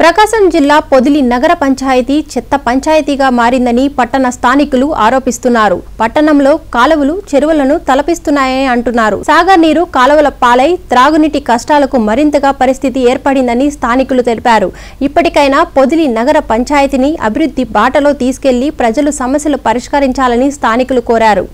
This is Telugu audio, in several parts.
ప్రకాశం జిల్లా పొదిలి నగర పంచాయతీ చెత్త పంచాయతీగా మారిందని పట్టణ స్థానికులు ఆరోపిస్తున్నారు పట్టణంలో కాలువలు చెరువులను తలపిస్తున్నాయని అంటున్నారు సాగర్ నీరు కాలువల పాలై త్రాగునీటి కష్టాలకు మరింతగా పరిస్థితి ఏర్పడిందని స్థానికులు తెలిపారు ఇప్పటికైనా పొదిలి నగర పంచాయతీని అభివృద్ధి బాటలో తీసుకెళ్లి ప్రజలు సమస్యలు పరిష్కరించాలని స్థానికులు కోరారు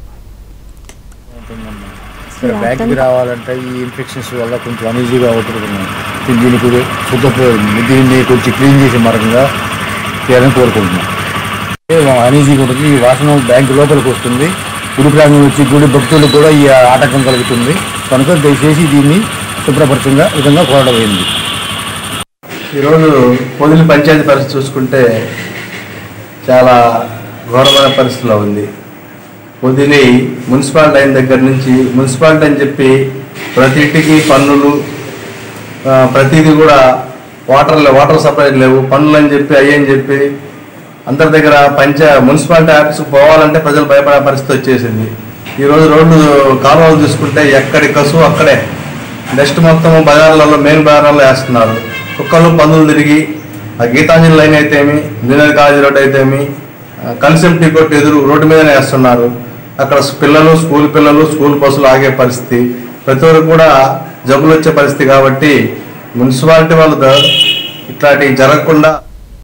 ఇక్కడ బ్యాక్కి రావాలంటే ఈ ఇన్ఫెక్షన్స్ వల్ల కొంచెం అనీజీగా అవుతున్నాం దీనికి శుద్ధపోయింది దీన్ని కొంచెం క్లీన్ చేసే మార్గంగా చేయాలని కోరుకుంటున్నాం అనీజీగా ఉంటుంది ఈ వాసన బ్యాంక్ లోపలికి వస్తుంది గుడి ప్రాంగణం వచ్చి గుడి భక్తులకు కూడా ఈ ఆటంకం కలుగుతుంది కనుక దయచేసి దీన్ని శుభ్రపరచంగా విధంగా కోరడమైంది ఈరోజు పొదిలి పంచాయతీ పరిస్థితి చూసుకుంటే చాలా ఘోరమైన పరిస్థితిలో ఉంది పొదిలి మున్సిపాలిటీ అయిన దగ్గర నుంచి మున్సిపాలిటీ అని చెప్పి ప్రతి ఇంటికి పన్నులు ఆ, ప్రతిదీ కూడా వాటర్ వాటర్ సప్లై లేవు పన్నులు అని చెప్పి అయ్యని చెప్పి అందరి దగ్గర పంచ మున్సిపాలిటీ ఆఫీస్కి పోవాలంటే ప్రజలు భయపడే పరిస్థితి వచ్చేసింది ఈరోజు రోడ్డు కాలువలు చూసుకుంటే ఎక్కడి కసువు అక్కడే డస్ట్ మొత్తం బజార్లలో మెయిన్ బజార్లలో వేస్తున్నారు కుక్కలు పందులు తిరిగి ఆ గీతాంజలి లైన్ అయితేమి జూనియర్ కాలేజీ రోడ్ అయితేమి కన్సెమ్ టీ కొట్టు ఎదురు రోడ్డు మీదనే వేస్తున్నారు అక్కడ పిల్లలు స్కూల్ పిల్లలు స్కూల్ బస్సులు ఆగే పరిస్థితి ప్రతి ఒక్కరు కూడా జబ్బులు వచ్చే పరిస్థితి కాబట్టి మున్సిపాలిటీ వాళ్ళు ద- ఇట్లాంటివి జరగకుండా